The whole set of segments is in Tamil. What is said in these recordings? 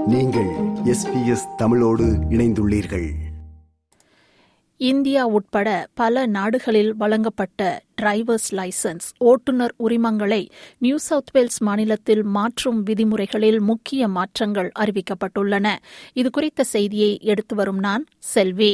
நீங்கள் எஸ்பிஎஸ் தமிழோடு இணைந்துள்ளீர்கள் இந்தியா உட்பட பல நாடுகளில் வழங்கப்பட்ட டிரைவர்ஸ் லைசன்ஸ் ஓட்டுநர் உரிமங்களை நியூ சவுத் வேல்ஸ் மாநிலத்தில் மாற்றும் விதிமுறைகளில் முக்கிய மாற்றங்கள் அறிவிக்கப்பட்டுள்ளன இதுகுறித்த செய்தியை எடுத்து வரும் நான் செல்வி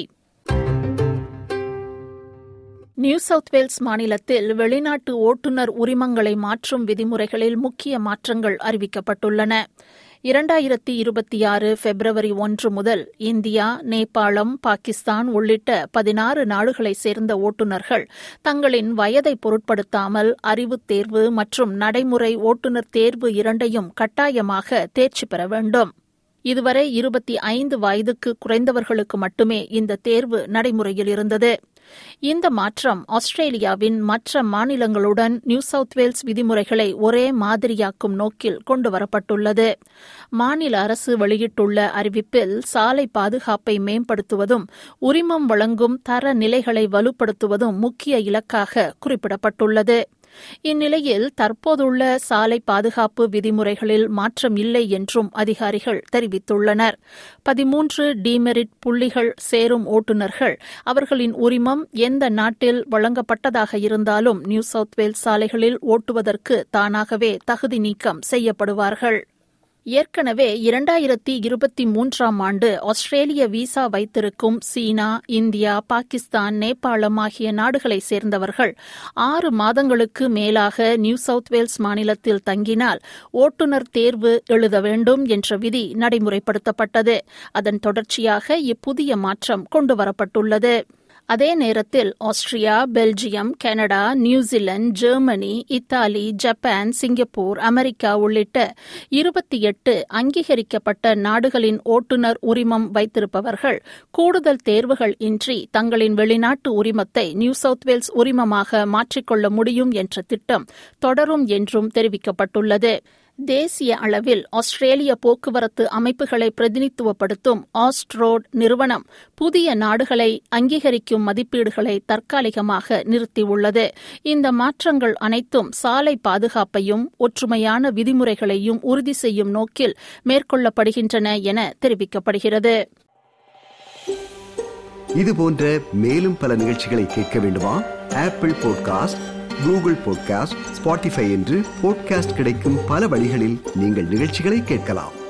நியூ சவுத் வேல்ஸ் மாநிலத்தில் வெளிநாட்டு ஓட்டுநர் உரிமங்களை மாற்றும் விதிமுறைகளில் முக்கிய மாற்றங்கள் அறிவிக்கப்பட்டுள்ளன இரண்டாயிரத்தி இருபத்தி ஆறு பிப்ரவரி ஒன்று முதல் இந்தியா நேபாளம் பாகிஸ்தான் உள்ளிட்ட பதினாறு நாடுகளைச் சேர்ந்த ஓட்டுநர்கள் தங்களின் வயதை பொருட்படுத்தாமல் அறிவுத் தேர்வு மற்றும் நடைமுறை ஓட்டுநர் தேர்வு இரண்டையும் கட்டாயமாக தேர்ச்சி பெற வேண்டும் இதுவரை இருபத்தி ஐந்து வயதுக்கு குறைந்தவர்களுக்கு மட்டுமே இந்த தேர்வு நடைமுறையில் இருந்தது இந்த மாற்றம் ஆஸ்திரேலியாவின் மற்ற மாநிலங்களுடன் நியூ சவுத் வேல்ஸ் விதிமுறைகளை ஒரே மாதிரியாக்கும் நோக்கில் கொண்டுவரப்பட்டுள்ளது மாநில அரசு வெளியிட்டுள்ள அறிவிப்பில் சாலை பாதுகாப்பை மேம்படுத்துவதும் உரிமம் வழங்கும் தர நிலைகளை வலுப்படுத்துவதும் முக்கிய இலக்காக குறிப்பிடப்பட்டுள்ளது இந்நிலையில் தற்போதுள்ள சாலை பாதுகாப்பு விதிமுறைகளில் மாற்றம் இல்லை என்றும் அதிகாரிகள் தெரிவித்துள்ளனர் பதிமூன்று டிமெரிட் புள்ளிகள் சேரும் ஓட்டுநர்கள் அவர்களின் உரிமம் எந்த நாட்டில் வழங்கப்பட்டதாக இருந்தாலும் நியூ சவுத் வேல்ஸ் சாலைகளில் ஓட்டுவதற்கு தானாகவே தகுதி நீக்கம் செய்யப்படுவார்கள் ஏற்கனவே இரண்டாயிரத்தி இருபத்தி மூன்றாம் ஆண்டு ஆஸ்திரேலிய விசா வைத்திருக்கும் சீனா இந்தியா பாகிஸ்தான் நேபாளம் ஆகிய நாடுகளைச் சேர்ந்தவர்கள் ஆறு மாதங்களுக்கு மேலாக நியூ சவுத் வேல்ஸ் மாநிலத்தில் தங்கினால் ஓட்டுநர் தேர்வு எழுத வேண்டும் என்ற விதி நடைமுறைப்படுத்தப்பட்டது அதன் தொடர்ச்சியாக இப்புதிய மாற்றம் கொண்டுவரப்பட்டுள்ளது அதே நேரத்தில் Austria Belgium Canada New Zealand Germany Italy Japan Singapore America உள்ளிட்ட இருபத்தி எட்டு அங்கீகரிக்கப்பட்ட நாடுகளின் ஓட்டுநர் உரிமம் வைத்திருப்பவர்கள் கூடுதல் தேர்வுகள் இன்றி தங்களின் வெளிநாட்டு உரிமத்தை நியூ சவுத் வேல்ஸ் உரிமமாக மாற்றிக்கொள்ள முடியும் என்ற திட்டம் தொடரும் என்றும் தெரிவிக்கப்பட்டுள்ளது தேசிய அளவில் ஆஸ்திரேலிய போக்குவரத்து அமைப்புகளை பிரதிநிதித்துவப்படுத்தும் ஆஸ்ட்ரோட் நிறுவனம் புதிய நாடுகளை அங்கீகரிக்கும் மதிப்பீடுகளை தற்காலிகமாக நிறுத்தியுள்ளது இந்த மாற்றங்கள் அனைத்தும் சாலை பாதுகாப்பையும் ஒற்றுமையான விதிமுறைகளையும் உறுதி செய்யும் நோக்கில் மேற்கொள்ளப்படுகின்றன என தெரிவிக்கப்படுகிறது இது போன்ற மேலும் பல நிகழ்ச்சிகளை கேட்க வேண்டுமா Apple podcast Google podcast Spotify என்று பாட்காஸ்ட் கிடைக்கும் பல வழிகளில் நீங்கள் நிகழ்ச்சிகளை கேட்கலாம்